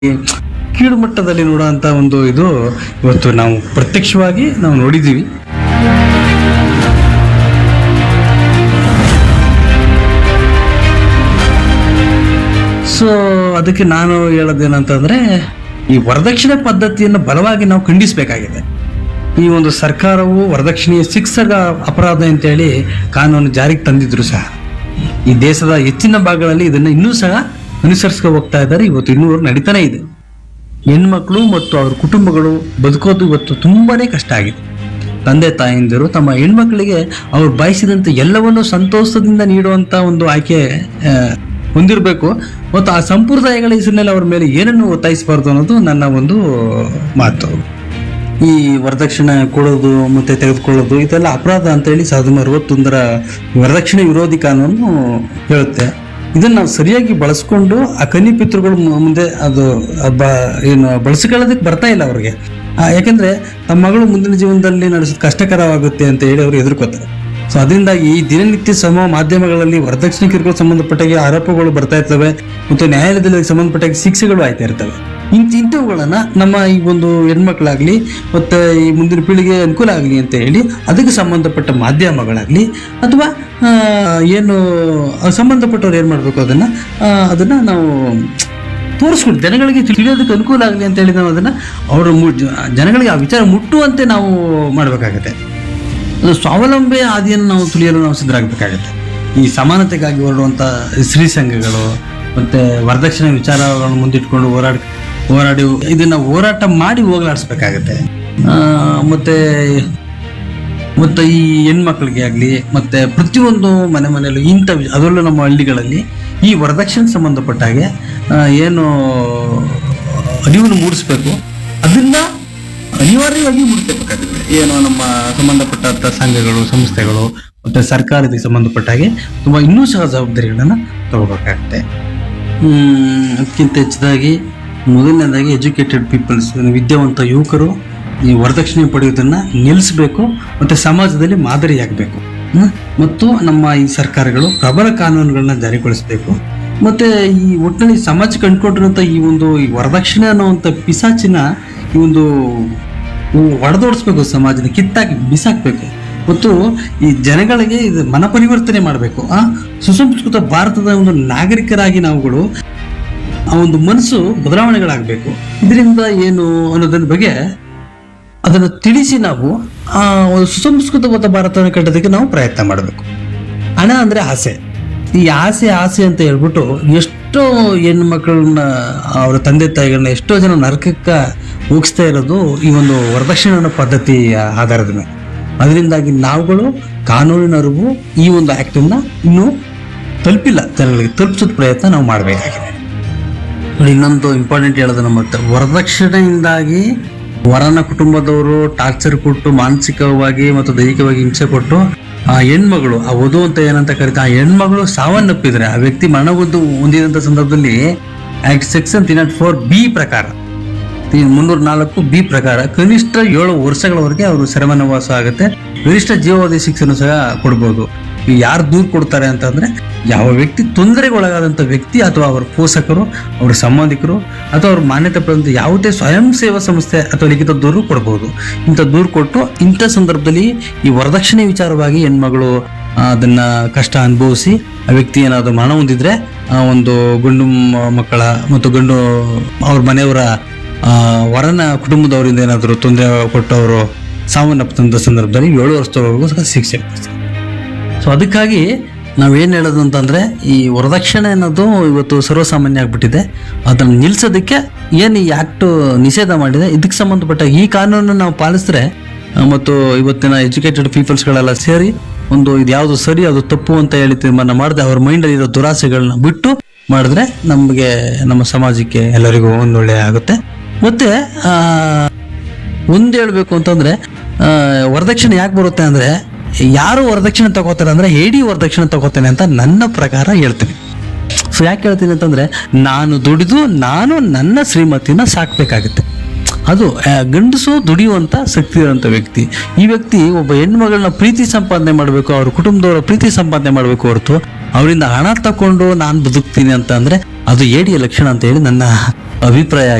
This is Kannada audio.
ಕೀಳು ಮಟ್ಟದಲ್ಲಿ ನೋಡುವಂತ ಒಂದು ಇದು ಇವತ್ತು ನಾವು ಪ್ರತ್ಯಕ್ಷವಾಗಿ ನಾವು ನೋಡಿದ್ದೀವಿ ಸೊ ಅದಕ್ಕೆ ನಾನು ಹೇಳೋದೇನಂತಂದ್ರೆ ಈ ವರದಕ್ಷಿಣೆ ಪದ್ಧತಿಯನ್ನು ಬಲವಾಗಿ ನಾವು ಖಂಡಿಸಬೇಕಾಗಿದೆ ಈ ಒಂದು ಸರ್ಕಾರವು ವರದಕ್ಷಿಣೆಯ ಶಿಕ್ಷಕ ಅಪರಾಧ ಅಂತೇಳಿ ಕಾನೂನು ಜಾರಿಗೆ ತಂದಿದ್ರು ಸಹ ಈ ದೇಶದ ಹೆಚ್ಚಿನ ಭಾಗಗಳಲ್ಲಿ ಇದನ್ನ ಇನ್ನೂ ಸಹ ಅನುಸರಿಸ್ಕೊ ಹೋಗ್ತಾ ಇದ್ದಾರೆ ಇವತ್ತು ಇನ್ನೂ ನಡೀತಾನೆ ಇದೆ ಹೆಣ್ಮಕ್ಳು ಮತ್ತು ಅವ್ರ ಕುಟುಂಬಗಳು ಬದುಕೋದು ಇವತ್ತು ತುಂಬಾನೇ ಕಷ್ಟ ಆಗಿದೆ ತಂದೆ ತಾಯಂದಿರು ತಮ್ಮ ಹೆಣ್ಮಕ್ಳಿಗೆ ಅವ್ರು ಬಯಸಿದಂತೆ ಎಲ್ಲವನ್ನೂ ಸಂತೋಷದಿಂದ ನೀಡುವಂತ ಒಂದು ಆಯ್ಕೆ ಆ, ಹೊಂದಿರಬೇಕು ಮತ್ತು ಆ ಸಂಪ್ರದಾಯಗಳ ಹೆಸರಿನಲ್ಲಿ ಅವ್ರ ಮೇಲೆ ಏನನ್ನು ಒತ್ತಾಯಿಸಬಾರ್ದು ಅನ್ನೋದು ನನ್ನ ಒಂದು ಮಾತು ಈ ವರದಕ್ಷಿಣೆ ಕೊಡೋದು ಮತ್ತೆ ತೆಗೆದುಕೊಳ್ಳೋದು ಇದೆಲ್ಲ ಅಪರಾಧ ಅಂತ ಹೇಳಿ ಸಾವಿರದ ಒಂಬೈನೂರ ಅರವತ್ತೊಂದರ ವರದಕ್ಷಿಣೆ ವಿರೋಧಿ ಕಾನೂನು ಹೇಳುತ್ತೆ ಇದನ್ನ ನಾವು ಸರಿಯಾಗಿ ಬಳಸ್ಕೊಂಡು ಆ ಕನ್ನಿ ಪಿತೃಗಳು ಮು- ಮುಂದೆ ಅದು ಅದ್ ಬ- ಏನು ಬಳಸ್ಕೊಳ್ಳೋದಕ್ಕೆ ಬರ್ತಾ ಇಲ್ಲ ಅವ್ರಿಗೆ ಆ, ಯಾಕಂದ್ರೆ ತಮ್ಮ ಮಗಳು ಮುಂದಿನ ಜೀವನದಲ್ಲಿ ನಡೆಸೋದು ಕಷ್ಟಕರವಾಗುತ್ತೆ ಅಂತ ಹೇಳಿ ಅವರು ಹೆದರ್ಕೋತಾರೆ ಸೊ ಅದರಿಂದಾಗಿ ಈ ದಿನನಿತ್ಯ ಸಮ ಮಾಧ್ಯಮಗಳಲ್ಲಿ ವರದಕ್ಷಿಣೆ ಕಿರುಕುಳ ಸಂಬಂಧಪಟ್ಟಾಗೆ ಆರೋಪಗಳು ಬರ್ತಾ ಇರ್ತವೆ ಮತ್ತು ನ್ಯಾಯಾಲಯದಲ್ಲಿ ಸಂಬಂಧಪಟ್ಟಾಗ ಶಿಕ್ಷೆಗಳು ಆಯ್ತಾ ಇರ್ತವೆ ಇಂಥ ಇಂಥವುಗಳನ್ನ ನಮ್ಮ ಈ ಒಂದು ಹೆಣ್ಮಕ್ಳಾಗ್ಲಿ ಮತ್ತೆ ಈ ಮುಂದಿನ ಪೀಳಿಗೆ ಅನುಕೂಲ ಆಗಲಿ ಅಂತ ಹೇಳಿ ಅದಕ್ಕೆ ಸಂಬಂಧಪಟ್ಟ ಮಾಧ್ಯಮಗಳಾಗ್ಲಿ ಅಥವಾ ಆ, ಏನು ಆ ಸಂಬಂಧಪಟ್ಟವ್ರು ಏನು ಮಾಡಬೇಕು ಅದನ್ನ ಆ, ಅದನ್ನ ನಾವು ತೋರಿಸ್ಕೊಡಿ ಜನಗಳಿಗೆ ತಿಳಿಯೋದಕ್ಕೆ ಅನುಕೂಲ ಆಗಲಿ ಅಂತ ಹೇಳಿ ನಾವು ಅದನ್ನ ಅವರ ಜನಗಳಿಗೆ ಆ ವಿಚಾರ ಮುಟ್ಟುವಂತೆ ನಾವು ಮಾಡಬೇಕಾಗತ್ತೆ ಅದು ಸ್ವಾವಲಂಬಿ ಹಾದಿಯನ್ನು ನಾವು ತುಳಿಯಲು ನಾವು ಸಿದ್ಧರಾಗಬೇಕಾಗತ್ತೆ ಈ ಸಮಾನತೆಗಾಗಿ ಹೊರಡುವಂಥ ಸ್ತ್ರೀ ಸಂಘಗಳು ಮತ್ತೆ ವರದಕ್ಷಿಣೆ ವಿಚಾರಗಳನ್ನು ಮುಂದಿಟ್ಕೊಂಡು ಹೋರಾಡ ಹೋರಾಡಿ ಇದನ್ನ ಹೋರಾಟ ಮಾಡಿ ಹೋಗಲಾಡಿಸ್ಬೇಕಾಗತ್ತೆ ಆ, ಮತ್ತೆ ಮತ್ತು ಈ ಹೆಣ್ಮಕ್ಳಿಗೆ ಆಗಲಿ ಮತ್ತೆ ಪ್ರತಿಯೊಂದು ಮನೆ ಮನೆಯಲ್ಲೂ ಇಂಥ ವಿ- ಅದರಲ್ಲೂ ನಮ್ಮ ಹಳ್ಳಿಗಳಲ್ಲಿ ಈ ವರದಕ್ಷಿಣೆ ಸಂಬಂಧಪಟ್ಟ ಹಾಗೆ ಆ, ಏನು ಅರಿವನ್ನು ಮೂಡಿಸ್ಬೇಕು ಅದನ್ನ ಅನಿವಾರ್ಯವಾಗಿ ಮೂಡಿಸಬೇಕಾಗುತ್ತೆ ಏನು ನಮ್ಮ ಸಂಬಂಧಪಟ್ಟಂತ ಸಂಘಗಳು ಸಂಸ್ಥೆಗಳು ಮತ್ತೆ ಸರ್ಕಾರಕ್ಕೆ ಸಂಬಂಧಪಟ್ಟ ಹಾಗೆ ತುಂಬಾ ಇನ್ನೂ ಸಹ ಜವಾಬ್ದಾರಿಗಳನ್ನ ತಗೋಬೇಕಾಗುತ್ತೆ ಹ್ಮ್, ಅದಕ್ಕಿಂತ ಹೆಚ್ಚದಾಗಿ ಮೊದಲನೇದಾಗಿ ಎಜುಕೇಟೆಡ್ ಪೀಪಲ್ಸ್ ವಿದ್ಯಾವಂತ ಯುವಕರು ಈ ವರದಕ್ಷಿಣೆ ಪಡೆಯೋದನ್ನ ನಿಲ್ಲಿಸಬೇಕು ಮತ್ತೆ ಸಮಾಜದಲ್ಲಿ ಮಾದರಿಯಾಗಬೇಕು ಹ್ಮ್? ಮತ್ತು ನಮ್ಮ ಈ ಸರ್ಕಾರಗಳು ಪ್ರಬಲ ಕಾನೂನುಗಳನ್ನ ಜಾರಿಗೊಳಿಸಬೇಕು ಮತ್ತೆ ಈ ಒಟ್ಟಿನಲ್ಲಿ ಸಮಾಜಕ್ಕೆ ಅಂಟ್ಕೊಂಡಿರುವಂತ ಈ ಒಂದು ಈ ವರದಕ್ಷಿಣೆ ಅನ್ನುವಂಥ ಪಿಸಾಚಿನ ಈ ಒಂದು ಹೊಡೆದೋಡಿಸ್ಬೇಕು ಸಮಾಜದ ಕಿತ್ತಾಕಿ ಬಿಸಾಕ್ಬೇಕು ಮತ್ತು ಈ ಜನಗಳಿಗೆ ಇದು ಮನ ಪರಿವರ್ತನೆ ಮಾಡಬೇಕು ಆ ಸುಸಂಸ್ಕೃತ ಭಾರತದ ಒಂದು ನಾಗರಿಕರಾಗಿ ನಾವುಗಳು ಆ ಒಂದು ಮನಸ್ಸು ಬದಲಾವಣೆಗಳಾಗಬೇಕು ಇದರಿಂದ ಏನು ಅನ್ನೋದ್ರ ಬಗ್ಗೆ ಅದನ್ನು ತಿಳಿಸಿ ನಾವು ಆ ಒಂದು ಸುಸಂಸ್ಕೃತವಾದ ಭಾರತವನ್ನು ಕಟ್ಟೋದಕ್ಕೆ ನಾವು ಪ್ರಯತ್ನ ಮಾಡಬೇಕು ಹಣ ಅಂದ್ರೆ ಆಸೆ ಈ ಆಸೆ ಆಸೆ ಅಂತ ಹೇಳ್ಬಿಟ್ಟು ಎಷ್ಟೋ ಹೆಣ್ಣು ಮಕ್ಕಳನ್ನ ಅವರ ತಂದೆ ತಾಯಿಗಳನ್ನ ಎಷ್ಟೋ ಜನ ನರಕಕ್ಕೆ ಹೋಗಿಸ್ತಾ ಇರೋದು ಈ ಒಂದು ವರದಕ್ಷಿಣೆ ಅನ್ನೋ ಪದ್ಧತಿಯ ಆಧಾರದ ಮೇಲೆ ಅದರಿಂದಾಗಿ ನಾವುಗಳು ಕಾನೂನಿನ ಅರಿವು ಈ ಒಂದು ಆಕ್ಟನ್ನ ಇನ್ನೂ ತಲುಪಿಲ್ಲ ಜನಗಳಿಗೆ ತಲುಪಿಸೋದ್ ಪ್ರಯತ್ನ ನಾವು ಮಾಡಬೇಕಾಗಿದೆ ನೋಡಿ ಇನ್ನೊಂದು ಇಂಪಾರ್ಟೆಂಟ್ ಹೇಳೋದು ನಮ್ಮ ಹತ್ರ ವರದಕ್ಷಿಣೆಯಿಂದಾಗಿ ವರನ ಕುಟುಂಬದವರು ಟಾರ್ಚರ್ ಕೊಟ್ಟು ಮಾನಸಿಕವಾಗಿ ಮತ್ತು ದೈಹಿಕವಾಗಿ ಹಿಂಸೆ ಕೊಟ್ಟು ಆ ಹೆಣ್ಮಗಳು ಆ ವಧು ಅಂತ ಏನಂತ ಕರೀತಾರೆ ಆ ಹೆಣ್ಮಗಳು ಸಾವನ್ನಪ್ಪಿದ್ರೆ ಆ ವ್ಯಕ್ತಿ ಮರಣವೊಂದು ಹೊಂದಿದಂತ ಸಂದರ್ಭದಲ್ಲಿ act section three not four B ಪ್ರಕಾರ ಮುನ್ನೂರ ನಾಲ್ಕು ಬಿ ಪ್ರಕಾರ ಕನಿಷ್ಠ ಏಳು ವರ್ಷಗಳವರೆಗೆ ಅವರು ಸೆರೆಮನವಾಸ ಆಗುತ್ತೆ ಗರಿಷ್ಠ ಜೀವಾವಧಿ ಶಿಕ್ಷೆನೂ ಸಹ ಕೊಡ್ಬೋದು ಈಗ ಯಾರು ದೂರು ಕೊಡ್ತಾರೆ ಅಂತಂದ್ರೆ ಯಾವ ವ್ಯಕ್ತಿ ತೊಂದರೆಗೆ ಒಳಗಾದಂಥ ವ್ಯಕ್ತಿ ಅಥವಾ ಅವರ ಪೋಷಕರು ಅವರ ಸಂಬಂಧಿಕರು ಅಥವಾ ಅವ್ರ ಮಾನ್ಯತೆ ಪಡೆದಂಥ ಯಾವುದೇ ಸ್ವಯಂ ಸೇವಾ ಸಂಸ್ಥೆ ಅಥವಾ ಲಿಖಿತ ದೂರು ಕೊಡಬಹುದು ಇಂಥ ದೂರು ಕೊಟ್ಟು ಇಂಥ ಸಂದರ್ಭದಲ್ಲಿ ಈ ವರದಕ್ಷಿಣೆ ವಿಚಾರವಾಗಿ ಹೆಣ್ಮಗಳು ಆ, ಅದನ್ನ ಕಷ್ಟ ಅನುಭವಿಸಿ ಆ ವ್ಯಕ್ತಿ ಏನಾದ್ರು ಮರಣ ಹೊಂದಿದ್ರೆ ಆ ಒಂದು ಗಂಡು ಮ- ಮಕ್ಕಳ ಮತ್ತು ಗಂಡು ಅವ್ರ ಮನೆಯವರ ಆ, ವರನ ಕುಟುಂಬದವರಿಂದ ಏನಾದರೂ ತೊಂದರೆ ಕೊಟ್ಟು ಅವರು ಸಾವನ್ನಪ್ಪಂಥ ಸಂದರ್ಭದಲ್ಲಿ ಏಳು ವರ್ಷದವರೆಗೂ ಸಹ ಶಿಕ್ಷೆ ಕೊಡ್ತಾರೆ ಸೊ ಅದಕ್ಕಾಗಿ ನಾವೇನು ಹೇಳೋದು ಅಂತಂದ್ರೆ ಈ ವರದಕ್ಷಿಣೆ ಅನ್ನೋದು ಇವತ್ತು ಸರ್ವಸಾಮಾನ್ಯ ಆಗ್ಬಿಟ್ಟಿದೆ ಅದನ್ನು ನಿಲ್ಸೋದಕ್ಕೆ ಏನು ಈ ಆಕ್ಟ್ ನಿಷೇಧ ಮಾಡಿದೆ ಇದಕ್ಕೆ ಸಂಬಂಧಪಟ್ಟ ಈ ಕಾನೂನನ್ನು ನಾವು ಪಾಲಿಸಿದ್ರೆ ಆ, ಮತ್ತು ಇವತ್ತಿನ ಎಜುಕೇಟೆಡ್ ಪೀಪಲ್ಸ್ಗಳೆಲ್ಲ ಸೇರಿ ಒಂದು ಇದು ಯಾವುದು ಸರಿ ಅದು ತಪ್ಪು ಅಂತ ಹೇಳಿ ತೀರ್ಮಾನ ಮಾಡದೆ ಅವ್ರ ಮೈಂಡಲ್ಲಿ ಇರೋ ದುರಾಸೆಗಳನ್ನ ಬಿಟ್ಟು ಮಾಡಿದ್ರೆ ನಮಗೆ ನಮ್ಮ ಸಮಾಜಕ್ಕೆ ಎಲ್ಲರಿಗೂ ಒಂದೊಳ್ಳೆ ಆಗುತ್ತೆ ಮತ್ತೆ ಆ, ಒಂದ್ ಹೇಳ್ಬೇಕು ಅಂತಂದ್ರೆ ಆ, ವರದಕ್ಷಿಣೆ ಯಾಕೆ ಬರುತ್ತೆ ಅಂದ್ರೆ ಯಾರು ವರದಕ್ಷಿಣೆ ತಗೋತಾರೆ ಅಂದ್ರೆ ಹೇಡಿ ವರದಕ್ಷಿಣೆ ತಗೋತಾನೆ ಅಂತ ನನ್ನ ಪ್ರಕಾರ ಹೇಳ್ತೀನಿ ಸೊ ಯಾಕೆ ಹೇಳ್ತೀನಿ ಅಂತಂದ್ರೆ ನಾನು ದುಡಿದು ನಾನು ನನ್ನ ಶ್ರೀಮತಿನ ಸಾಕ್ಬೇಕಾಗುತ್ತೆ ಅದು ಆ, ಗಂಡಸು ದುಡಿಯುವಂತ ಶಕ್ತಿ ಇರುವಂತ ವ್ಯಕ್ತಿ ಈ ವ್ಯಕ್ತಿ ಒಬ್ಬ ಹೆಣ್ಮಗಳನ್ನ ಪ್ರೀತಿ ಸಂಪಾದನೆ ಮಾಡಬೇಕು ಅವ್ರ ಕುಟುಂಬದವರ ಪ್ರೀತಿ ಸಂಪಾದನೆ ಮಾಡಬೇಕು ಹೊರತು ಅವರಿಂದ ಹಣ ತಕೊಂಡು ನಾನು ಬದುಕ್ತೀನಿ ಅಂತ ಅಂದ್ರೆ ಅದು ಏಡಿಯ ಲಕ್ಷಣ ಅಂತ ಹೇಳಿ ನನ್ನ ಅಭಿಪ್ರಾಯ